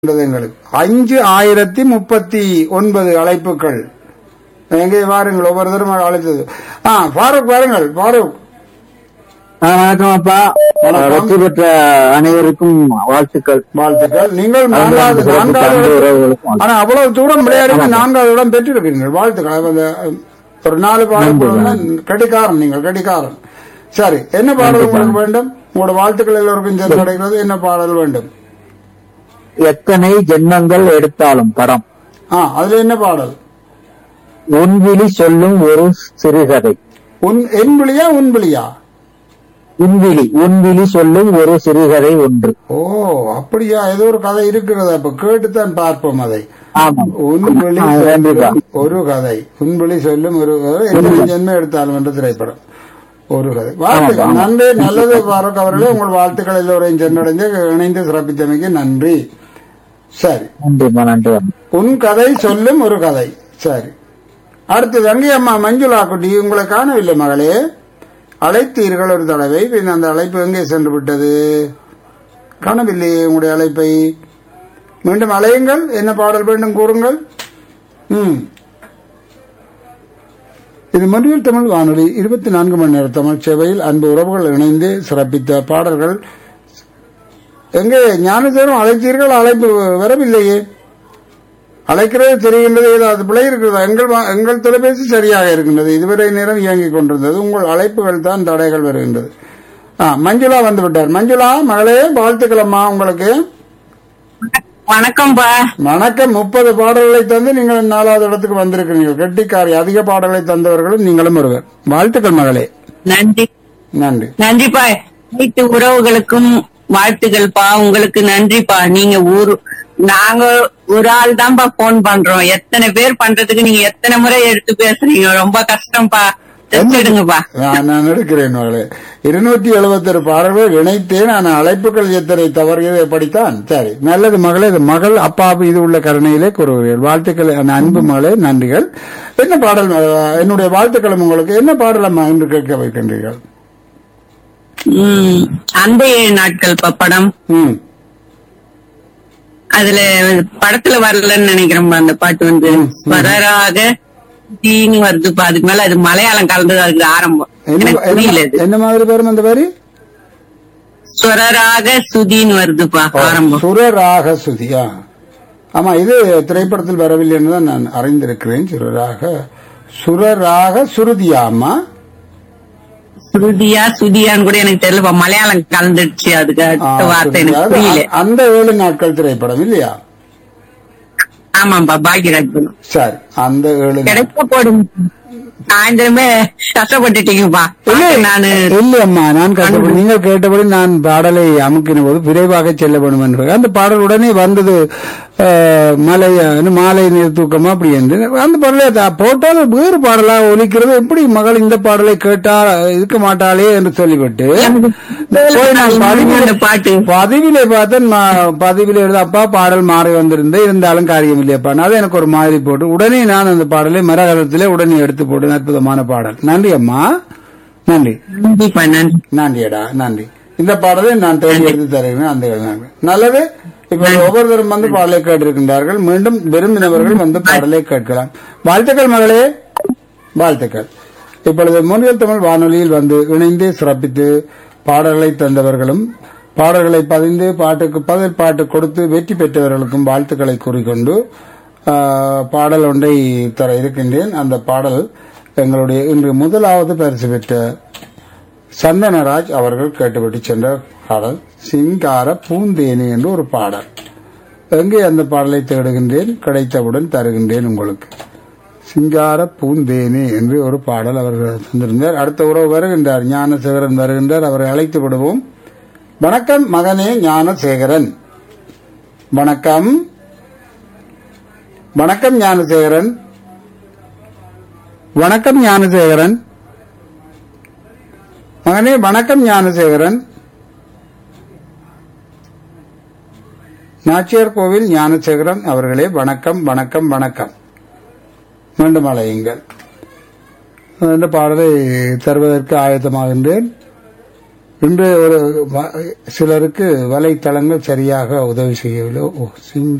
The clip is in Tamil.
இருந்தது எங்களுக்கு அஞ்சு ஆயிரத்தி முப்பத்தி ஒன்பது அழைப்புகள் எங்கே வாருங்கள் ஒவ்வொருத்தரும் அழைத்தது ஆ ஃபாரூக் வாருங்கள் ஃபாரூக் ஆ, வணக்கம் அப்பா வணக்கம். வெற்றி பெற்ற அனைவருக்கும் வாழ்த்துக்கள் வாழ்த்துக்கள் நீங்கள் நான்காவது சிறப்பு நான்காவது சார்ந்த இடம். உறவுகளுக்கும் வாழ்த்துக்கள். ஆனா அவ்வளவு தூரம் விளையாடி ஆமாம். நான்காவது இடம் பெற்றிருக்கிறீர்கள் வாழ்த்துக்கள் அந்த, ஒரு நாலு பாடல் கடிகாரம் நீங்கள் கடிகாரம் சரி என்ன பாடல் கண்டிப்பா. உங்களுக்கு வேண்டும் உங்களோட வாழ்த்துக்கள் எல்லோருக்கும் சேர்ந்து கிடைக்கிறது என்ன பாடல் வேண்டும் எத்தனை ஜென்மங்கள் எடுத்தாலும் படம் ஆ அதுல என்ன பாடல் உன்விழி சொல்லும் ஒரு சிறுகதை உன் என் விழியா உன் விழியா உன்விழி உன்விழி சொல்லும் ஒரு சிறுகதை ஒன்று ஓ அப்படியா ஏதோ ஒரு கதை இருக்கிறது அப்ப கேட்டுத்தான் பார்ப்போம் அதை ஆமாம் உன்விழி ஆ, கண்டிப்பா. சொல்லும் ஒரு கதை உன்விழி சொல்லும் ஒரு எத்தனை ஜென்மம் எடுத்தாலும் என்ற திரைப்படம் ஒரு கதை வாழ்த்துக்கள் ஆமாம். நன்றி நல்லது பாரக் அவர்களே உங்கள் வாழ்த்துக்கள் எல்லோரையும் சென்றடைந்து இணைந்து சிறப்பித்தமைக்கு நன்றி சரி நன்றிம்மா நன்றி உன் கதை சொல்லும் ஒரு கதை சரி அடுத்து தங்கி அம்மா மஞ்சுளா குட்டி உங்களை காணவில்லை மகளே அழைத்தீர்கள் ஒரு தடவை பின் அந்த அழைப்பு எங்கே சென்று விட்டது காணவில்லையே உங்களுடைய அழைப்பை மீண்டும் அலையுங்கள் என்ன பாடல் வேண்டும் கூறுங்கள் ம் இது மொழியில் தமிழ் வானொலி இருபத்தி நான்கு மணி நேர தமிழ் சேவையில் அன்பு உறவுகள் இணைந்து சிறப்பித்த பாடல்கள் எங்கே ஞானதேரும் அழைத்தீர்கள் அழைப்பு வரவில்லையே அழைக்கிறது தெரிகின்றது ஏதாவது பிழை இருக்கிறதா எங்கள் வா- எங்கள் தொலைபேசி சரியாக இருக்கின்றது இதுவரை நேரம் இயங்கிக் கொண்டிருந்தது உங்கள் அழைப்புகள் தான் தடைகள் வருகின்றது ஆ மஞ்சுளா வந்து விட்டார் மஞ்சுளா மகளே வாழ்த்துக்கள் அம்மா உங்களுக்கு வணக்கம்பா வணக்கம் முப்பது பாடல்களை தந்து நீங்கள் நாலாவது இடத்துக்கு வந்திருக்கிறீர்கள் கெட்டிக்காரி அதிக பாடல்களை தந்தவர்களும் நீங்களும் ஒருவர் வாழ்த்துக்கள் மகளே நன்றி நன்றி நன்றிப்பா அனைத்து உறவுகளுக்கும் வாழ்த்துக்கள்ப்பா உங்களுக்கு நன்றிப்பா நீங்க ஊரு நாங்க ஒரு ஆள் தான்ப்பா போன் பண்றோம் எத்தனை பேர் பண்றதுக்கு நீங்க எத்தனை முறை எடுத்து பேசுறீங்க ரொம்ப கஷ்டம்பா ரெஸ்ட் எடுங்கப்பா நான் நான் எடுக்கிறேன் மகளே இருநூற்றி எழுபத்தொரு பாடல்கள் இணைத்தேன் நான் அழைப்புகள் எத்தனை தவறுகளை படித்தான் சரி நல்லது மகளே இது மகள் அப்பா இது உள்ள கருணையிலே கூறுகிறீர்கள் வாழ்த்துக்கள் என் அன்பு மகளே நன்றிகள் என்ன பாடல் அஹ், என்னுடைய வாழ்த்துக்களும் உங்களுக்கு என்ன பாடலம்மா என்று கேட்க வைக்கின்றீர்கள் உம் அந்த ஏழு நாட்கள் பா படம் ம் அதுல படத்துல வரலன்னு நினைக்கிறேன் அந்த பாட்டு வந்து வரராக தீனி வருதுப்பா அதுக்கு மேல அது மலையாளம் கலந்தது அதுக்கு ஆரம்பம் என்ன எனக்கு புரியல என்ன- இது என்ன மாதிரி பேரும் அந்த வரி ஸ்வரராக சுதின்னு வருதுப்பா ஆரம்பம் சுரராக சுதியா ஆமா இது திரைப்படத்தில் வரவில்லை என்று தான் நான் அறிந்திருக்கிறேன் சுரராக சுரராக சுருதியாமா சுருதியா சுதியான்னு கூட எனக்கு தெரியலப்பா மலையாளம் கலந்துடுச்சு அதுக்கு அடுத்த வார்த்தை எனக்கு புரியல அந்த ஏழு நாட்கள் திரைப்படம் இல்லையா ஆமாப்பா பாக்யராஜ் படம். சரி அந்த ஏழு நாட்கள். கிடைக்க போடும் சாயந்தரமே கஷ்டப்பட்டுட்டீங்கப்பா நானு இல்லையம்மா நான் கஷ்டப்பட்டு நீங்கள் கேட்டபடி நான் பாடலை அமுக்கின போது விரைவாக செல்ல வேண்டும் என்று அந்த பாடல் உடனே வந்தது அஹ், மலை என்ன, மாலை நீர் தூக்கமா அப்படி என்று அந்த பாடலை த- போட்டால் வேறு பாடலாக ஒலிக்கிறது எப்படி மகள் இந்த பாடலை கேட்டா இருக்க மாட்டாளே என்று சொல்லிவிட்டு போய் நான் பதிவிலே- அந்த பாட்டு பதிவிலே பார்த்தேன் மா- பதிவிலே எழுத அப்பா பாடல் மாறி வந்திருந்தேன் இருந்தாலும் காரியம் இல்லையப்பா அது எனக்கு ஒரு மாதிரி போட்டு உடனே நான் அந்த பாடலை மரகதத்திலே உடனே எடுத்து போட்டு அற்புதமான பாடல் நன்றி அம்மா நன்றி நன்றிப்பா நன்றி நன்றியடா நன்றி இந்த பாடலை நான் தேடி எடுத்து தருகிறேன் அந்த எழுதினாங்க நல்லது இப்ப ஒவ்வொருத்தரும் வந்து பாடலை கேட்டிருக்கின்றார்கள் மீண்டும் விரும்பினவர்கள் வந்து பாடலை கேட்கலாம் வாழ்த்துக்கள் மகளே வாழ்த்துக்கள் இப்பொழுது முன்னில் தமிழ் வானொலியில் வந்து இணைந்து சிறப்பித்து பாடல்களை தந்தவர்களும் பாடல்களை பதிந்து பாட்டுக்கு பதில் பாட்டு கொடுத்து வெற்றி பெற்றவர்களுக்கும் வாழ்த்துக்களை கூறிக்கொண்டு ஆ, பாடல் ஒன்றை தர இருக்கின்றேன் அந்த பாடல் எங்களுடைய இன்று முதலாவது பரிசு பெற்ற சந்தனராஜ் அவர்கள் கேட்டுவிட்டு சென்ற பாடல் சிங்கார பூந்தேனி என்று ஒரு பாடல் எங்கே அந்த பாடலை தேடுகின்றேன் கிடைத்தவுடன் தருகின்றேன் உங்களுக்கு சிங்கார பூந்தேனி என்று ஒரு பாடல் அவர்கள் தந்திருந்தார் அடுத்த உறவு வருகின்றார் ஞானசேகரன் வருகின்றார் அவரை அழைத்து விடுவோம் வணக்கம் மகனே ஞானசேகரன் வணக்கம் வணக்கம் ஞானசேகரன் வணக்கம் ஞானசேகரன் மகனே வணக்கம் ஞானசேகரன் நாச்சியார் கோவில் ஞானசேகரன் அவர்களே வணக்கம் வணக்கம் வணக்கம் மீண்டும் அழையுங்கள் இந்த பாடலை தருவதற்கு ஆயத்தமாகின்றேன் இன்று ஒரு வ- சிலருக்கு வலைத்தளங்கள் சரியாக உதவி செய்யவில்லை ஓ, சிங்க